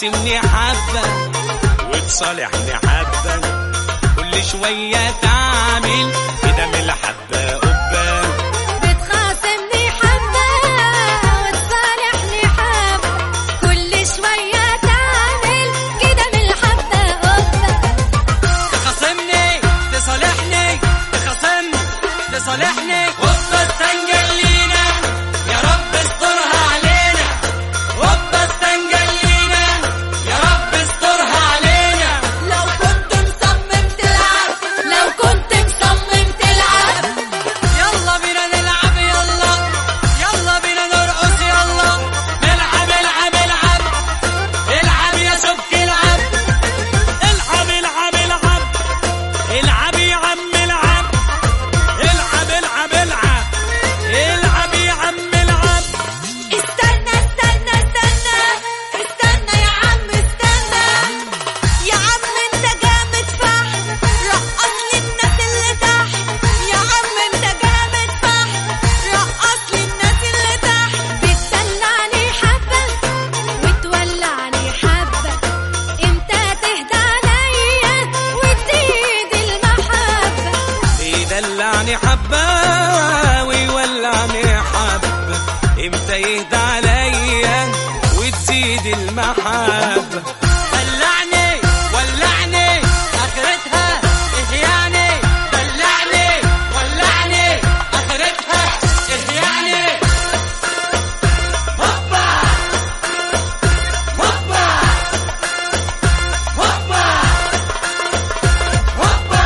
بتخاصمني حبة وتصالحني حبة كل شوية تعمل كده من الحبة قبة بتخاصمني حبة وتصالحني حبة كل شوية تعمل كده من الحبة قبة تخاصمني تصالحني تخاصمني تصالحني هوبا استنجلينا يا رب استرها علينا هوبا استنجلينا يا رب استرها علينا لو كنت مصمم تلعب لو كنت مصمم تلعب يلا بينا نلعب يلا يلا بينا نرقص يلا نلعب العب العب العب يا سبك العب العب العب العب العب يا عم العب العب العب العب العب يا عم العب استنى استنى استنى استنى يا عم استنى يا عم انت جامد فحم رقص لي الناس اللي تحت يا عم انت جامد فحم رقص لي الناس اللي تحت بتدلعني حبة وتولعني حبة امتى تهدى عليا وتزيد المحبة يدلعني حبة ويولعني حبة امتى يهدى عليا وتزيد المحبة دلعني ولعني اخرتها ايه يعني دلعني ولعني اخرتها ايه يعني هوبا هوبا هوبا هوبا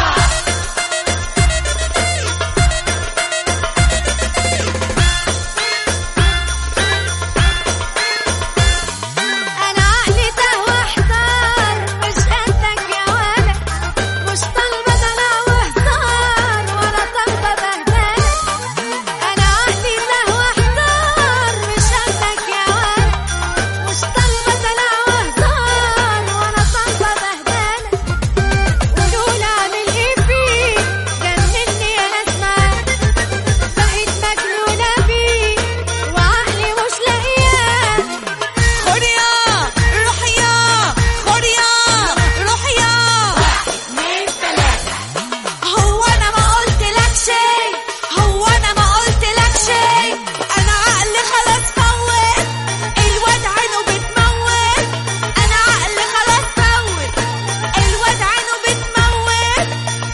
انا عقلي تهوى احتار مش قدك يا ولد مش طالبه دلع وهزار ولا طالبه بهدله انا عقلي تهوى احتار مش قدك يا ولد مش طالبه دلع وهزار ولا طالبه بهدله قولوا لي اعمل ايه فيك جنني يا ناس معاك بقيت مجنونه بيك وعقلي مش لاقياه خد يا روح يا خد يا روح يا اتنين تلاتة هو انا ما قلت لك شيء هو انا ما قلت لك شيء انا عقلي خلاص فوت الواد عينه بتموت انا عقلي خلاص فوت الواد عينه بتموت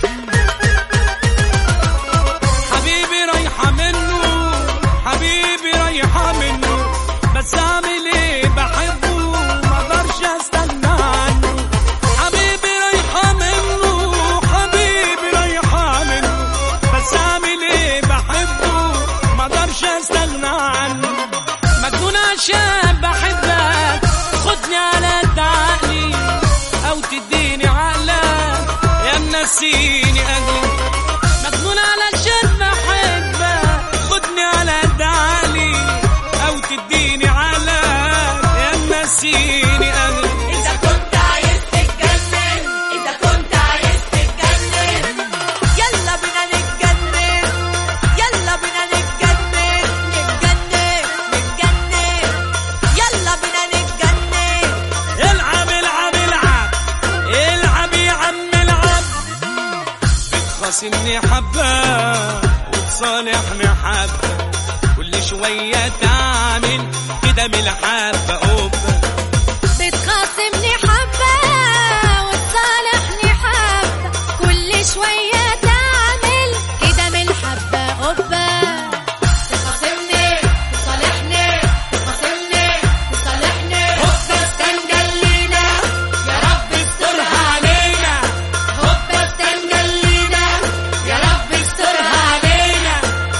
حبيبي رايحة منه حبيبي رايحة منه بس اعمل ايه بحبه ما اقدرش استنى عنه حبيبي رايحة منه حبيبي رايحة منه بس اعمل ايه بحبه ما اقدرش استنى عنه مجنون عشان بحبك خدني على عقلي او تديني عقلك يا منسيني اجلي مجنون علشان بحبك خدني على دعالي او تديني على يا منسيني اغلى إذا كنت عايز تتجنن إذا كنت عايز تتجنن يلا بينا نتجنن يلا بينا نتجنن نتجنن نتجنن يلا بينا نتجنن العب العب العب العب يا عم العب بتخاصمني حبة وتصالحني حبة كل شوية تعمل كده من الحبة قبة بتخاصمني حبة وتصالحني حبة كل شوية تعمل كده من حبة قبة تخاصمني تصالحني تخاصمني تصالحني هوبا استنجلينا يا رب استرها علينا هوبا استنجلينا يا رب استرها علينا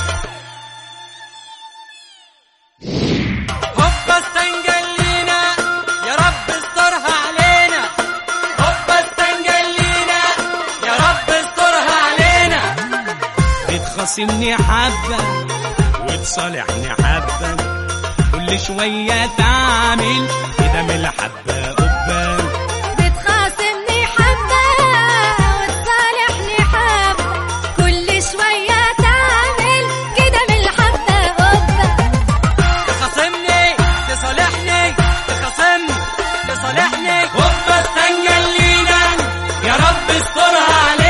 هوبا استنجلينا يا رب استرها علينا هوبا استنجلينا يا رب استرها علينا بتخاصمني حبة وتصالحني حبة كل شوية تعمل كده من الحبة قبة بتخاصمني حبة وتصالحني حبة كل شوية تعمل كده من الحبة قبة تخاصمني تصالحني تخاصمني تصالحني استرها علينا